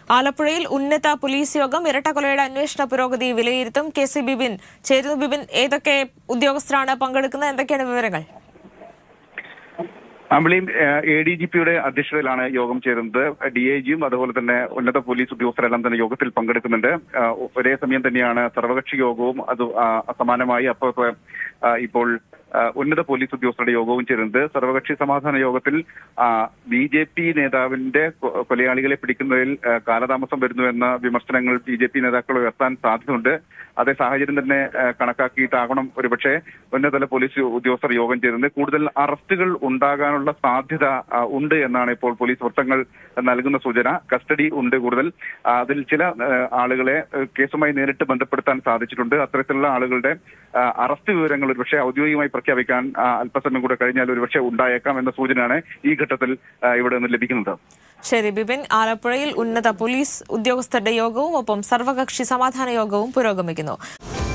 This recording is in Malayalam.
ആലപ്പുഴയിൽ ഉന്നത പോലീസ് യോഗം ഇരട്ടക്കൊലയുടെ അന്വേഷണ പുരോഗതി വിലയിരുത്തും കെ സി ബിബിൻ ചേരുന്നു ബിബിൻ ഏതൊക്കെ ഉദ്യോഗസ്ഥരാണ് പങ്കെടുക്കുന്നത് എന്തൊക്കെയാണ് വിവരങ്ങൾ അമ്പിളിയും എ ഡി ജി പിയുടെ അധ്യക്ഷതയിലാണ് യോഗം ചേരുന്നത് ഡി ഐ ജിയും അതുപോലെ തന്നെ ഉന്നത പോലീസ് ഉദ്യോഗസ്ഥരെല്ലാം തന്നെ യോഗത്തിൽ പങ്കെടുക്കുന്നുണ്ട് ആ, ഒരേ സമയം തന്നെയാണ് സർവകക്ഷി യോഗവും അത് ആ, സമാനമായി അപ്പോൾ ഇപ്പോൾ ആ, ഉന്നത പോലീസ് ഉദ്യോഗസ്ഥരുടെ യോഗവും ചേരുന്നത് സർവകക്ഷി സമാധാന യോഗത്തിൽ ബി ജെ പി നേതാവിന്റെ കൊ- കൊലയാളികളെ പിടിക്കുന്നതിൽ ആ, കാലതാമസം വരുന്നുവെന്ന വിമർശനങ്ങൾ ബി ജെ പി നേതാക്കൾ ഉയർത്താൻ സാധ്യതയുണ്ട് അതേ സാഹചര്യം തന്നെ ആ, കണക്കാക്കിയിട്ടാകണം ഒരുപക്ഷെ ഉന്നതതല പോലീസ് ഉദ്യോഗസ്ഥർ യോഗം ചേരുന്നത് കൂടുതൽ അറസ്റ്റുകൾ ഉണ്ടാകാനുള്ള സാധ്യത ആ, ഉണ്ട് എന്നാണ് ഇപ്പോൾ പോലീസ് വൃത്തങ്ങൾ നൽകുന്ന സൂചന കസ്റ്റഡി ഉണ്ട് കൂടുതൽ ആ, അതിൽ ചില ആ, ആളുകളെ ആ, കേസുമായി നേരിട്ട് ബന്ധപ്പെടുത്താൻ സാധിച്ചിട്ടുണ്ട് അത്തരത്തിലുള്ള ആളുകളുടെ ആ, അറസ്റ്റ് വിവരങ്ങൾ ഒരുപക്ഷെ ഔദ്യോഗികമായി പ്രഖ്യാപിക്കാൻ ആ, അല്പസമയം കൂടെ കഴിഞ്ഞാൽ ഒരുപക്ഷെ ഉണ്ടായേക്കാം എന്ന സൂചനയാണ് ഈ ഘട്ടത്തിൽ ആ, ഇവിടെ നിന്ന് ലഭിക്കുന്നത് ശരി ബിബിൻ ആലപ്പുഴയിൽ ഉന്നത പോലീസ് ഉദ്യോഗസ്ഥരുടെ യോഗവും ഒപ്പം സർവകക്ഷി സമാധാന യോഗവും പുരോഗമിക്കുന്നു